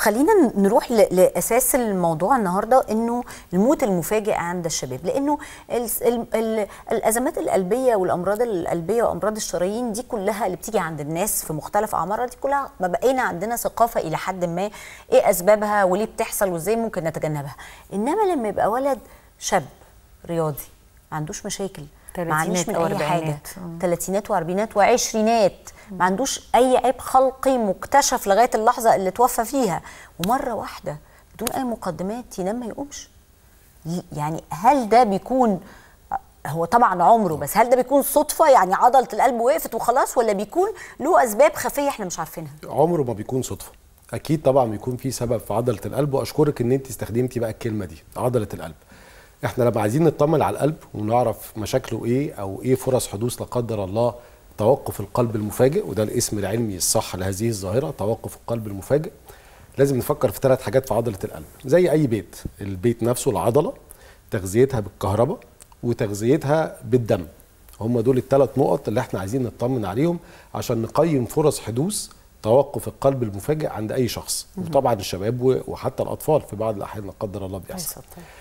خلينا نروح ل- لاساس الموضوع النهارده انه الموت المفاجئ عند الشباب لانه ال ال ال الازمات القلبيه والامراض القلبيه وامراض الشرايين دي كلها اللي بتيجي عند الناس في مختلف اعمارها دي كلها ما بقينا عندنا ثقافه الى حد ما ايه اسبابها وليه بتحصل وازاي ممكن نتجنبها انما لما يبقى ولد شاب رياضي ما عندوش مشاكل ما عانيش تلاتينات من أو اي حاجه أربعينات. ثلاثينات واربعينات وعشرينات ما عندوش اي عيب خلقي مكتشف لغايه اللحظه اللي توفى فيها ومره واحده بدون اي مقدمات ينام ما يقومش ي- يعني هل ده بيكون هو طبعا عمره بس هل ده بيكون صدفه يعني عضله القلب وقفت وخلاص ولا بيكون له اسباب خفيه احنا مش عارفينها عمره ما بيكون صدفه اكيد طبعا بيكون في سبب في عضله القلب واشكرك ان انت استخدمتي بقى الكلمه دي عضله القلب احنا لما عايزين نطمن على القلب ونعرف مشاكله ايه او ايه فرص حدوث لا قدر الله توقف القلب المفاجئ وده الاسم العلمي الصح لهذه الظاهره توقف القلب المفاجئ لازم نفكر في ثلاث حاجات في عضله القلب زي اي بيت البيت نفسه العضله تغذيتها بالكهرباء وتغذيتها بالدم هم دول الثلاث نقط اللي احنا عايزين نطمن عليهم عشان نقيم فرص حدوث توقف القلب المفاجئ عند اي شخص وطبعا الشباب و- وحتى الاطفال في بعض الاحيان لا قدر الله بيحصل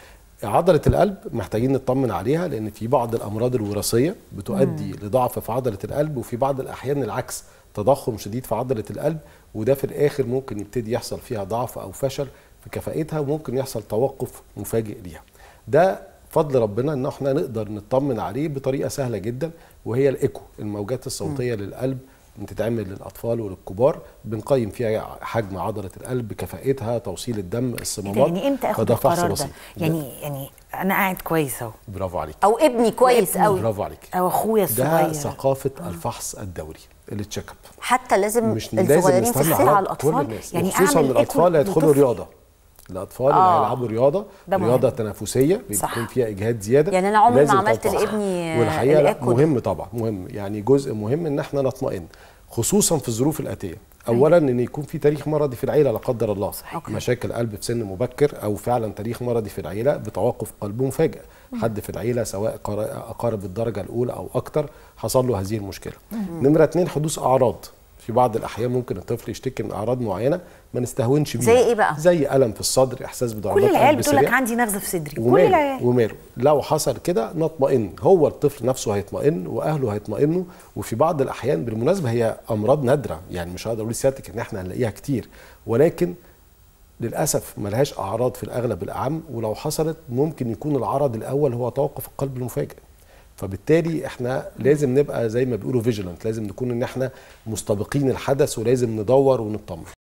عضله القلب محتاجين نطمن عليها لان في بعض الامراض الوراثيه بتؤدي لضعف في عضله القلب وفي بعض الاحيان العكس تضخم شديد في عضله القلب وده في الاخر ممكن يبتدي يحصل فيها ضعف او فشل في كفاءتها وممكن يحصل توقف مفاجئ ليها ده فضل ربنا ان احنا نقدر نطمن عليه بطريقه سهله جدا وهي الايكو الموجات الصوتيه للقلب بتتعمل للاطفال وللكبار بنقيم فيها حجم عضله القلب كفاءتها توصيل الدم إيه الصمامات ده يعني امتى اخد فده فحص القرار ده بسيط. يعني يعني انا قاعد كويس اهو برافو عليك او ابني كويس وابني. قوي برافو عليك او اخويا ده الصغير ثقافه الفحص الدوري التشيك اب حتى لازم مش لازم الصغيرين في نستنى السن على على الأطفال. كل الناس يعني خصوصا أعمل الاطفال اللي إيكو هيدخلوا لطفل. رياضه الاطفال اللي آه. هيلعبوا رياضه ده مهم. رياضه تنافسيه صح. بيكون فيها اجهاد زياده يعني أنا عمري ما لازم عملت تنفحص. لابني والحقيقه لا الإيكو ده. مهم طبعا مهم يعني جزء مهم ان احنا نطمئن خصوصا في الظروف الاتيه اولا ان يكون في تاريخ مرضي في العيله لا قدر الله صحيح. مشاكل قلب في سن مبكر او فعلا تاريخ مرضي في العيله بتوقف قلب مفاجئ حد في العيله سواء قرا- اقارب الدرجه الاولى او اكتر حصل له هذه المشكله نمره اتنين حدوث اعراض في بعض الاحيان ممكن الطفل يشتكي من اعراض معينه ما نستهونش بيها زي إيه بقى؟ زي الم في الصدر احساس بضربات كل العيال قلب بتقول لك سريعة. عندي نغزه في صدري كل وماله العيال وماله لو حصل كده نطمئن هو الطفل نفسه هيطمئن واهله هيطمئنوا وفي بعض الاحيان بالمناسبه هي امراض نادره يعني مش هقدر اقول لسيادتك ان احنا هنلاقيها كتير ولكن للاسف ملهاش اعراض في الاغلب الاعم ولو حصلت ممكن يكون العرض الاول هو توقف القلب المفاجئ فبالتالي احنا لازم نبقى زي ما بيقولوا فيجيلنت لازم نكون ان احنا مستبقين الحدث ولازم ندور ونطمن